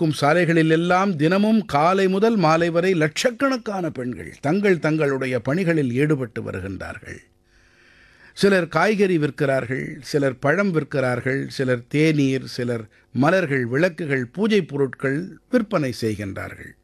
இருக்கும் சாலைகளில் எல்லாம் தினமும் காலை முதல் மாலை வரை லட்சக்கணக்கான பெண்கள் தங்கள் தங்களுடைய பணிகளில் ஈடுபட்டு வருகின்றார்கள் சிலர் காய்கறி விற்கிறார்கள் சிலர் பழம் விற்கிறார்கள் சிலர் தேநீர் சிலர் மலர்கள் விளக்குகள் பூஜைப் பொருட்கள் விற்பனை செய்கின்றார்கள்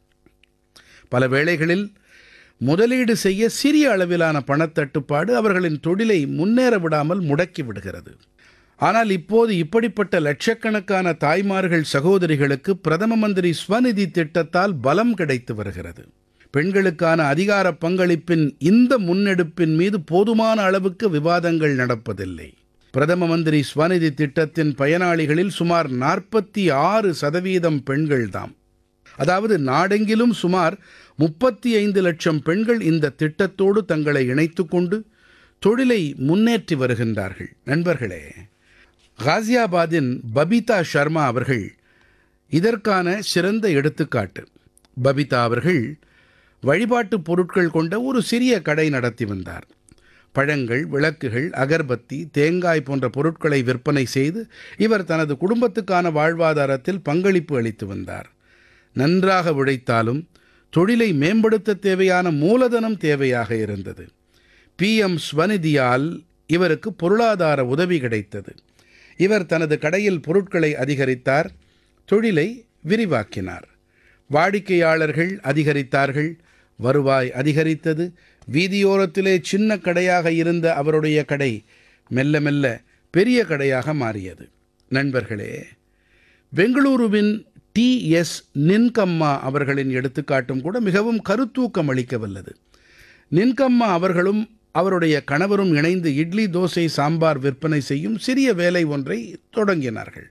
பல வேளைகளில் முதலீடு செய்ய சிறிய அளவிலான பணத்தட்டுப்பாடு அவர்களின் தொழிலை முன்னேற விடாமல் முடக்கி விடுகிறது ஆனால் இப்போது இப்படிப்பட்ட லட்சக்கணக்கான தாய்மார்கள் சகோதரிகளுக்கு பிரதம மந்திரி ஸ்வநிதி திட்டத்தால் பலம் கிடைத்து வருகிறது பெண்களுக்கான அதிகார பங்களிப்பின் இந்த முன்னெடுப்பின் மீது போதுமான அளவுக்கு விவாதங்கள் நடப்பதில்லை பிரதம மந்திரி ஸ்வநிதி திட்டத்தின் பயனாளிகளில் சுமார் நாற்பத்தி ஆறு சதவீதம் பெண்கள்தாம் அதாவது நாடெங்கிலும் சுமார் முப்பத்தி ஐந்து லட்சம் பெண்கள் இந்த திட்டத்தோடு தங்களை இணைத்துக் கொண்டு தொழிலை முன்னேற்றி வருகின்றார்கள் நண்பர்களே காசியாபாதின் பபிதா சர்மா அவர்கள் இதற்கான சிறந்த எடுத்துக்காட்டு பபிதா அவர்கள் வழிபாட்டுப் பொருட்கள் கொண்ட ஒரு சிறிய கடை நடத்தி வந்தார் பழங்கள் விளக்குகள் அகர்பத்தி தேங்காய் போன்ற பொருட்களை விற்பனை செய்து இவர் தனது குடும்பத்துக்கான வாழ்வாதாரத்தில் பங்களிப்பு அளித்து வந்தார் நன்றாக உழைத்தாலும் தொழிலை மேம்படுத்த தேவையான மூலதனம் தேவையாக இருந்தது பிஎம் ஸ்வநிதியால் இவருக்கு பொருளாதார உதவி கிடைத்தது இவர் தனது கடையில் பொருட்களை அதிகரித்தார் தொழிலை விரிவாக்கினார் வாடிக்கையாளர்கள் அதிகரித்தார்கள் வருவாய் அதிகரித்தது வீதியோரத்திலே சின்ன கடையாக இருந்த அவருடைய கடை மெல்ல மெல்ல பெரிய கடையாக மாறியது நண்பர்களே பெங்களூருவின் டி எஸ் நின்கம்மா அவர்களின் எடுத்துக்காட்டும் கூட மிகவும் கருத்தூக்கம் அளிக்க வல்லது நின்கம்மா அவர்களும் அவருடைய கணவரும் இணைந்து இட்லி தோசை சாம்பார் விற்பனை செய்யும் சிறிய வேலை ஒன்றை தொடங்கினார்கள்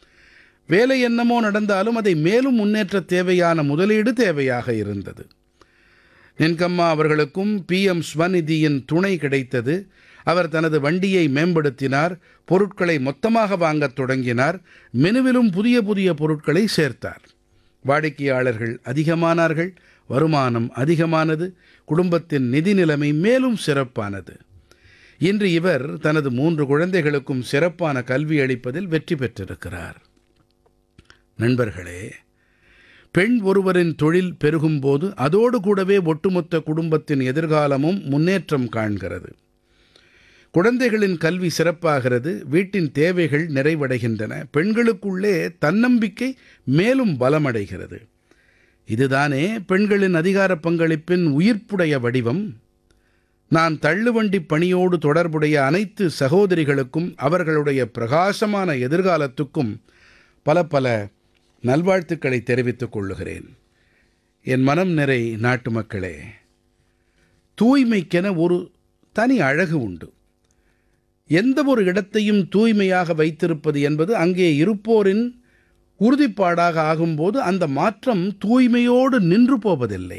வேலை என்னமோ நடந்தாலும் அதை மேலும் முன்னேற்ற தேவையான முதலீடு தேவையாக இருந்தது நின்கம்மா அவர்களுக்கும் பிஎம் ஸ்வநிதியின் துணை கிடைத்தது அவர் தனது வண்டியை மேம்படுத்தினார் பொருட்களை மொத்தமாக வாங்கத் தொடங்கினார் மெனுவிலும் புதிய புதிய பொருட்களை சேர்த்தார் வாடிக்கையாளர்கள் அதிகமானார்கள் வருமானம் அதிகமானது குடும்பத்தின் நிதி நிலைமை மேலும் சிறப்பானது இன்று இவர் தனது மூன்று குழந்தைகளுக்கும் சிறப்பான கல்வி அளிப்பதில் வெற்றி பெற்றிருக்கிறார் நண்பர்களே பெண் ஒருவரின் தொழில் பெருகும்போது அதோடு கூடவே ஒட்டுமொத்த குடும்பத்தின் எதிர்காலமும் முன்னேற்றம் காண்கிறது குழந்தைகளின் கல்வி சிறப்பாகிறது வீட்டின் தேவைகள் நிறைவடைகின்றன பெண்களுக்குள்ளே தன்னம்பிக்கை மேலும் பலமடைகிறது இதுதானே பெண்களின் அதிகார பங்களிப்பின் உயிர்ப்புடைய வடிவம் நான் தள்ளுவண்டி பணியோடு தொடர்புடைய அனைத்து சகோதரிகளுக்கும் அவர்களுடைய பிரகாசமான எதிர்காலத்துக்கும் பல பல நல்வாழ்த்துக்களை தெரிவித்துக் கொள்ளுகிறேன் என் மனம் நிறை நாட்டு மக்களே தூய்மைக்கென ஒரு தனி அழகு உண்டு எந்த ஒரு இடத்தையும் தூய்மையாக வைத்திருப்பது என்பது அங்கே இருப்போரின் உறுதிப்பாடாக ஆகும்போது அந்த மாற்றம் தூய்மையோடு நின்று போவதில்லை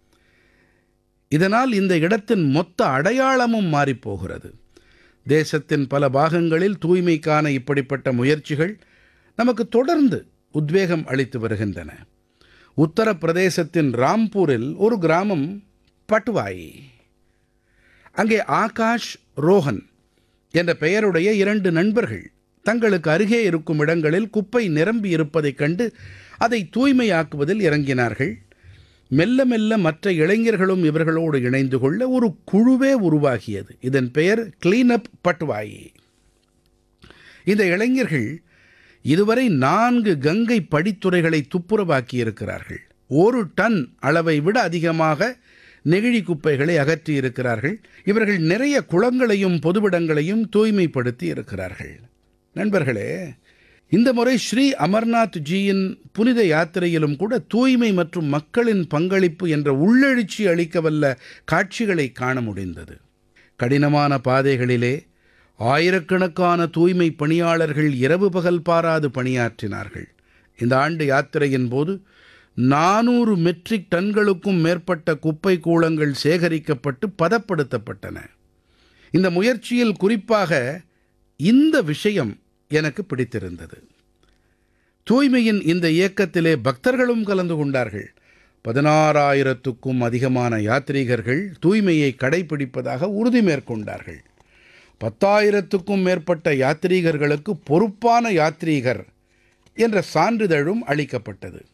இதனால் இந்த இடத்தின் மொத்த அடையாளமும் மாறிப்போகிறது தேசத்தின் பல பாகங்களில் தூய்மைக்கான இப்படிப்பட்ட முயற்சிகள் நமக்கு தொடர்ந்து உத்வேகம் அளித்து வருகின்றன உத்தரப்பிரதேசத்தின் ராம்பூரில் ஒரு கிராமம் பட்வாயி அங்கே ஆகாஷ் ரோஹன் என்ற பெயருடைய இரண்டு நண்பர்கள் தங்களுக்கு அருகே இருக்கும் இடங்களில் குப்பை நிரம்பி இருப்பதைக் கண்டு அதை தூய்மையாக்குவதில் இறங்கினார்கள் மெல்ல மெல்ல மற்ற இளைஞர்களும் இவர்களோடு இணைந்து கொள்ள ஒரு குழுவே உருவாகியது இதன் பெயர் கிளீனப் பட்வாயி இந்த இளைஞர்கள் இதுவரை நான்கு கங்கை படித்துறைகளை துப்புரவாக்கி இருக்கிறார்கள் ஒரு டன் அளவை விட அதிகமாக நெகிழி குப்பைகளை அகற்றி இருக்கிறார்கள் இவர்கள் நிறைய குளங்களையும் பொதுவிடங்களையும் தூய்மைப்படுத்தி இருக்கிறார்கள் நண்பர்களே இந்த முறை ஸ்ரீ அமர்நாத் ஜியின் புனித யாத்திரையிலும் கூட தூய்மை மற்றும் மக்களின் பங்களிப்பு என்ற உள்ளெழுச்சி அளிக்கவல்ல காட்சிகளை காண முடிந்தது கடினமான பாதைகளிலே ஆயிரக்கணக்கான தூய்மை பணியாளர்கள் இரவு பகல் பாராது பணியாற்றினார்கள் இந்த ஆண்டு யாத்திரையின் போது நானூறு மெட்ரிக் டன்களுக்கும் மேற்பட்ட குப்பை கூளங்கள் சேகரிக்கப்பட்டு பதப்படுத்தப்பட்டன இந்த முயற்சியில் குறிப்பாக இந்த விஷயம் எனக்கு பிடித்திருந்தது தூய்மையின் இந்த இயக்கத்திலே பக்தர்களும் கலந்து கொண்டார்கள் பதினாறாயிரத்துக்கும் அதிகமான யாத்ரீகர்கள் தூய்மையை கடைபிடிப்பதாக உறுதி மேற்கொண்டார்கள் பத்தாயிரத்துக்கும் மேற்பட்ட யாத்ரீகர்களுக்கு பொறுப்பான யாத்ரீகர் என்ற சான்றிதழும் அளிக்கப்பட்டது